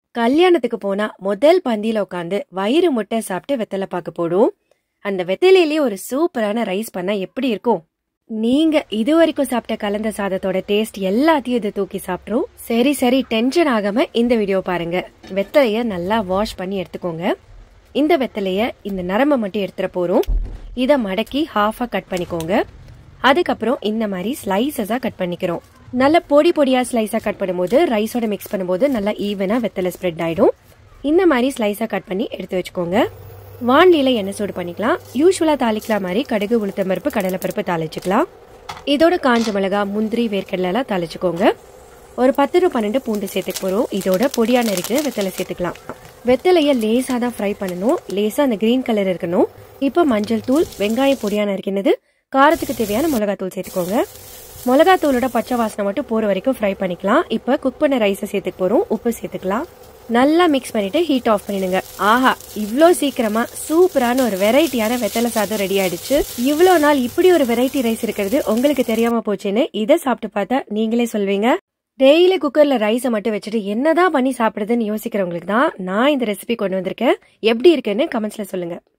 கல்யாணத்துக்கு போனா முதல் பந்தியில உட்காந்து வயிறு முட்டை சாப்பிட்டு வெத்தலை பாக்கு போடும் அந்த வெத்தலையிலேயே ஒரு சூப்பரான ரைஸ் பண்ணா எப்படி இருக்கும் நீங்க இது வரைக்கும் சாப்பிட்ட கலந்த சாதத்தோட டேஸ்ட் எல்லாத்தையும் இது தூக்கி சாப்பிட்ரும் சரி சரி டென்ஷன் ஆகாம இந்த வீடியோ பாருங்க வெத்தலைய நல்லா வாஷ் பண்ணி எடுத்துக்கோங்க இந்த வெத்தலைய இந்த நரம்பை மட்டும் எடுத்துட போறோம் இதை மடக்கி ஹாஃபா கட் பண்ணிக்கோங்க அதுக்கப்புறம் இந்த மாதிரி ஸ்லைசஸா கட் பண்ணிக்கிறோம் நல்ல பொடி பொடியா ஸ்லைஸா கட் பண்ணும்போது ரைஸோட மிக்ஸ் பண்ணும்போது நல்லா ஈவனா வெத்தலை ஸ்ப்ரெட் ஆயிடும் இந்த மாதிரி ஸ்லைஸா கட் பண்ணி எடுத்து வச்சுக்கோங்க வாண்டியில எண்ணெய் சூடு பண்ணிக்கலாம் யூஸ்வலா தாளிக்கலாம் மாதிரி கடுகு உளுத்தம் பருப்பு கடலைப்பருப்பு தாளிச்சுக்கலாம் இதோட காஞ்ச மிளகா முந்திரி வேர்க்கடலை எல்லாம் தாளிச்சுக்கோங்க ஒரு பத்து டு பன்னெண்டு பூண்டு சேர்த்துக்க போறோம் இதோட பொடியா நறுக்கிற வெத்தலை சேர்த்துக்கலாம் வெத்தலைய லேசா தான் ஃப்ரை பண்ணணும் லேசா அந்த கிரீன் கலர் இருக்கணும் இப்போ மஞ்சள் தூள் வெங்காயம் பொடியா நறுக்கினது காரத்துக்கு தேவையான மிளகாத்தூள் சேர்த்துக்கோங்க மிளகாத்தூளோட பச்சை வாசனை மட்டும் போற வரைக்கும் ஃப்ரை பண்ணிக்கலாம் இப்போ குக் பண்ண ரைஸை சேர்த்துக்க போறோம் உப்பு சேர்த்துக்கலாம் நல்லா மிக்ஸ் பண்ணிட்டு ஹீட் ஆஃப் பண்ணிடுங்க ஆஹா இவ்ளோ சீக்கிரமா சூப்பரான ஒரு வெரைட்டியான வெத்தலை சாதம் ரெடி ஆயிடுச்சு இவ்ளோ நாள் இப்படி ஒரு வெரைட்டி ரைஸ் இருக்கிறது உங்களுக்கு தெரியாம போச்சுன்னு இதை சாப்பிட்டு பார்த்தா நீங்களே சொல்வீங்க டெய்லி குக்கர்ல ரைஸை மட்டும் வச்சுட்டு என்னதான் பண்ணி சாப்பிடுறதுன்னு யோசிக்கிறவங்களுக்கு தான் நான் இந்த ரெசிபி கொண்டு வந்திருக்கேன் எப்படி இருக்குன்னு கமெண்ட்ஸ்ல சொல்லுங்க